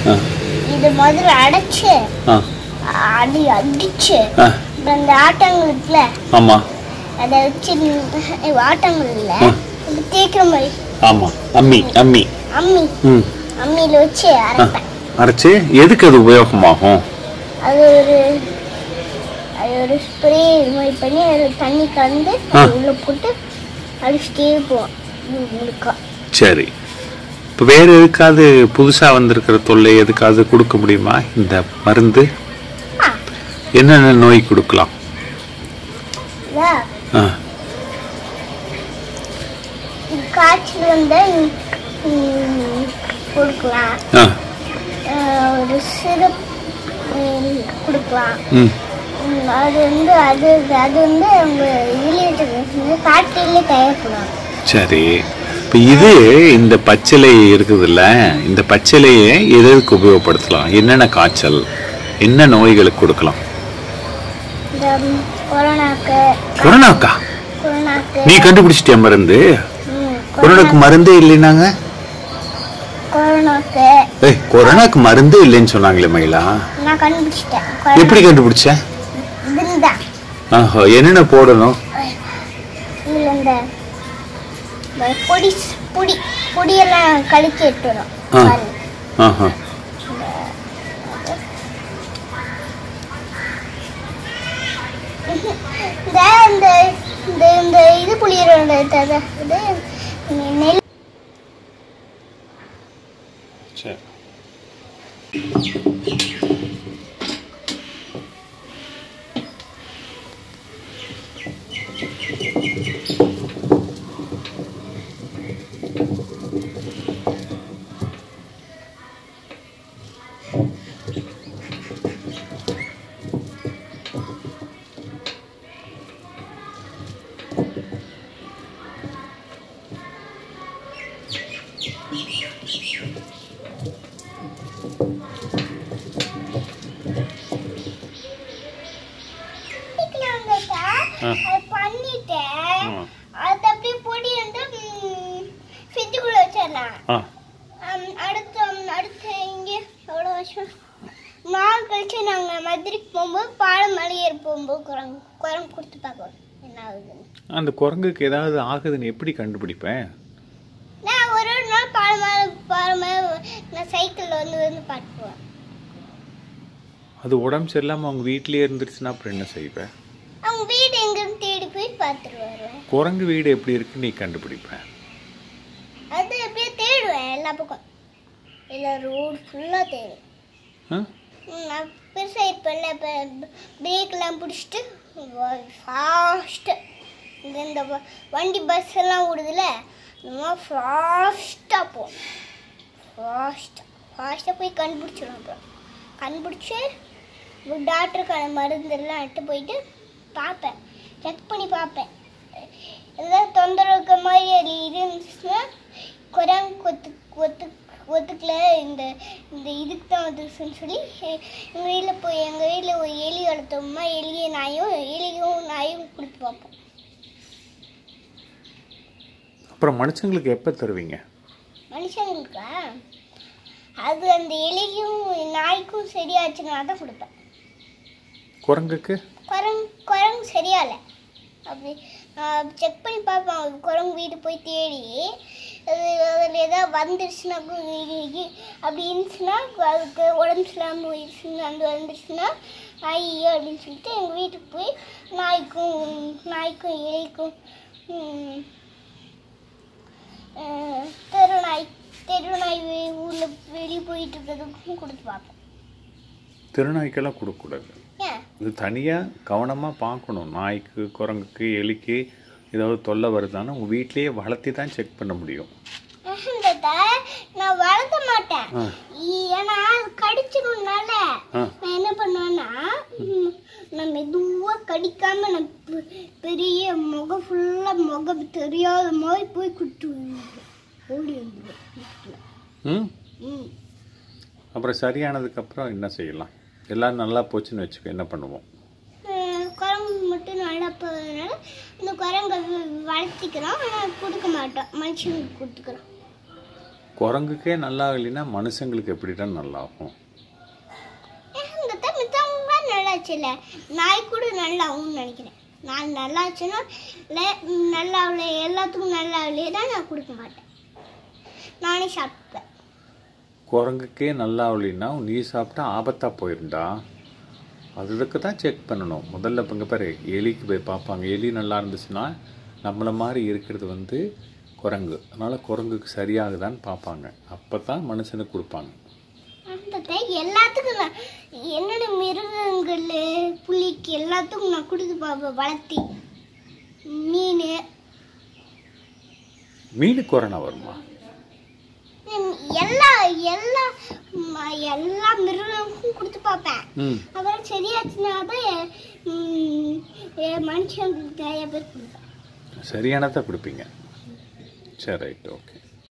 ஆ இது முதல்ல அடைச்சு ஆ அடி அடிச்சு ஆ அப்புறம் அந்த ஆட்டங்கள் இருக்குல்ல ஆமாம் அதை வச்சு இந்த ஆட்டங்கள் இல்லை ஆ. இது தேய்க்கிற மாதிரி ஆமாம் அம்மி அம்மி அம்மி ம் அம்மியில் வச்சு ஆ அரைப்பேன் அரைச்சி எதுக்கு அது உபயோகமாகும் அது ஒரு அது ஒரு ஸ்ப்ரே இது மாதிரி பண்ணி அதில் தண்ணி கலந்து ஆ. அது உள்ள போட்டு அடிச்சுட்டே போவோம் இது முழுக்க சரி இப்போ வேறு எதுக்காவது புதுசாக வந்திருக்கிற தொல்லை எதுக்காவது கொடுக்க முடியுமா இந்த மருந்து ஆ என்னென்ன நோய் கொடுக்கலாம் இதா, ஆ இது காய்ச்சல் வந்து ம், கொடுக்கலாம் ஆ ஆ, ஒரு சிரப் கொடுக்கலாம் ம் ம், அது வந்து அது அது வந்து அவங்க இதுலேயே ஃபேக்ட்ரியிலே தயாரிக்கலாம் சரி இப்போ இது இந்த பச்சிலை இருக்குதுல்ல இந்த பச்சிலையை எது எதுக்கு உபயோகப்படுத்தலாம் என்னென்ன காய்ச்சல் என்ன நோய்களுக்கு கொடுக்கலாம் இந்த ம், கொரோனாக்கு கொரோனாக்கா கொரோனாக்கு நீ கண்டுபிடிச்சிட்டியா மருந்து ம், கொரோனாக்கு மருந்தே இல்லைனாங்க கொரோனாக்கு ஏய் கொரோனாக்கு மருந்தே இல்லைன்னு சொன்னாங்களே மயிலா நான் கண்டுபிடிச்சிட்டேன் எப்படி கண்டுபிடிச்ச இதுதான் ஆஹோ என்னென்ன போடணும் இதில் இந்த இந்த பொடி பொடி பொடியெல்லாம் கழிச்சு எடுத்துடும் ஆ. பாருங்க. ஆஹா இந்த இந்த இந்த இந்த இது புளியரோட இது இது நெல் சரி ஆ. அது பண்ணிட்டேன் ஆ. அது அப்படியே பொடி வந்து ஃப்ரிட்ஜுக்குள்ள வச்சிடலாம் ஆ அம், அடுத்து அம், அடுத்து இங்கே எவ்வளோ வருஷம் நாள் கழிச்சு நாங்கள் மதுரைக்கு போகும்போது பாலமலை ஏறி போகும்போது குரங்கு குரங்கு கொடுத்து பார்க்கணும் என்ன ஆகுதுன்னு அந்த குரங்குக்கு ஏதாவது ஆகுதுன்னு எப்படி கண்டுபிடிப்பேன் நான் ஒரு ஒரு நாள் பாலமலை பாலமலை நான் சைக்கிளில் வந்து வந்து பார்த்துக்குவேன் அது உடம்பு சரியில்லாமல் அவங்க வீட்டிலேயே இருந்துருச்சுன்னா அப்புறம் என்ன செய்வேன் அவங்க வீடு எங்கேருந்து தேடி போய் பார்த்துட்டு வருவேன் குரங்கு வீடு எப்படி இருக்குன்னு நீ கண்டுபிடிப்பேன் அது அப்படியே தேடுவேன் எல்லா பக்கம் இல்லை ரோடு ஃபுல்லாக தேடும் ஆ ம், நான் பெருசாக இருப்பேன்ல இப்போ பிரேக்கெலாம் பிடிச்சிட்டு ஃபாஸ்ட்டு இந்த இந்த வ- வண்டி பஸ் எல்லாம் ஓடுதுல நம்ம ஃபாஸ்ட்டாக போவோம் ஃபாஸ்ட்டாக ஃபாஸ்ட்டாக போய் கண்டுபிடிச்சிடும் அப்புறம் கண்டுபிடிச்சி டாக்டருக்கான மருந்தெல்லாம் எடுத்து போயிட்டு பார்ப்பேன் செக் பண்ணி பார்ப்பேன் ஏதாவது தொந்தரவு இருக்க மாதிரி அது இருந்துச்சுன்னா குரங்கு கொத்து ஒத்து ஒத்துக்கல இந்த இந்த இதுக்கு தான் வந்துருச்சுன்னு சொல்லி எங்கள் வீட்டில் போய் எங்கள் வீட்டில் ஒரு எலி வளர்த்தோம்னா எலிய நாயும் எலியும் நாயும் கொடுத்து பார்ப்போம் அப்புறம் மனுஷங்களுக்கு எப்போ தருவீங்க மனுஷங்களுக்கா அது அந்த எலிக்கும் நாய்க்கும் சரியாச்சுன்னா தான் கொடுப்பேன் குரங்குக்கு குரங்கு குரங்கு சரியால அப்படி செக் பண்ணி பார்ப்பேன் அது குரங்கு வீடு போய் தேடி அது அதில் ஏதாவது வந்துருச்சுன்னா கு- இ- இ- அப்படி இருந்துச்சுன்னா அதுக்கு உடம்பு சரியில்லாமல் போயிடுச்சுன்னா அந்த வந்துருச்சுன்னா ஐயோ அப்படின்னு சொல்லிட்டு எங்கள் வீட்டுக்கு போய் நாய்க்கும் நாய்க்கும் எலிக்கும் ம், அஹ், தெரு நாய் தெரு நாய் ஊரில் வெளியே போயிட்டு இருக்கிறதுக்கும் கொடுத்து பார்ப்பேன் திருநாய்க்கெல்லாம் கொடுக்கக்கூடாது ஏன் இது தனியாக கவனமாக பார்க்கணும் நாய்க்கு குரங்குக்கு எலிக்கு ஏதாவது தொல்லை வருதான்னு உங்கள் வீட்லேயே வளர்த்தி தான் செக் பண்ண முடியும் தாத்தா, நான் வளர்த்த மாட்டேன் ஆ. ஏன்னா அது கடிச்சிடும்னால ஆ நான் என்ன பண்ணுவேன்னா ம், நான் மெதுவா கடிக்காம நான் பெ- பெரிய முகம் ஃபுல்லா முகம் தெரியாத மாதிரி போய் குட்டுவேன் ஓடி வந்துடுவேன் வீட்டுல. ம் ம் அப்புறம் சரியானதுக்கப்புறம் என்ன செய்யலாம் எல்லாம் நல்லா போச்சுன்னு வச்சுக்கோ என்ன பண்ணுவோம் அஹ், குரங்கு மட்டும் நல்லா போகிறதுனால இந்த குரங்கை வ- வளர்த்திக்கிறோம் ஆனால் கொடுக்க மாட்டோம் மனுஷங்களுக்கு கொடுத்துக்கிறோம் குரங்குக்கே நல்லா இல்லைன்னா மனுஷங்களுக்கு எப்படிடா நல்லா ஆகும் இந்த டைம் மித்தவங்க நல்லா ஆச்சுல்ல நாய் கூட நல்லா ஆகும்னு நினைக்கிறேன் நான் நல்லா ஆச்சுன்னா இல்லை நல்லா ஆகல எல்லாத்துக்கும் நல்லா ஆகலையே தான் நான் கொடுக்க மாட்டேன் நானே சாப்பிட்டேன் குரங்குக்கே நல்லா இல்லைன்னா நீ சாப்பிட்டா ஆபத்தா போயிருண்டா அதுக்கு தான் செக் பண்ணணும் முதல்ல இப்போ இங்கே பாரு எலிக்கு போய் பார்ப்பாங்க எலி நல்லா இருந்துச்சுன்னா நம்மளை மாதிரி இருக்கிறது வந்து குரங்கு அதனால் குரங்குக்கு சரியாகுதான்னு பார்ப்பாங்க அப்போ தான் மனுஷனுக்கு கொடுப்பாங்க அந்த டைம் எல்லாத்துக்கும் நான் என்னோட மிருகங்கள் புலிக்கு எல்லாத்துக்கும் நான் கொடுத்து பார்ப்பேன் வளர்த்தி மீன் மீனுக்கு கொரோனா வருமா உம், எல்லா எல்லா ம- எல்லா மிருகங்களுக்கும் கொடுத்து பார்ப்பேன் ம் அப்புறம் சரியாச்சுன்னா தான் உம், என் மனுஷங்களுக்கு நிறைய பேர் கொடுப்பேன் சரியானதை கொடுப்பீங்க சரி ரைட் ஓகே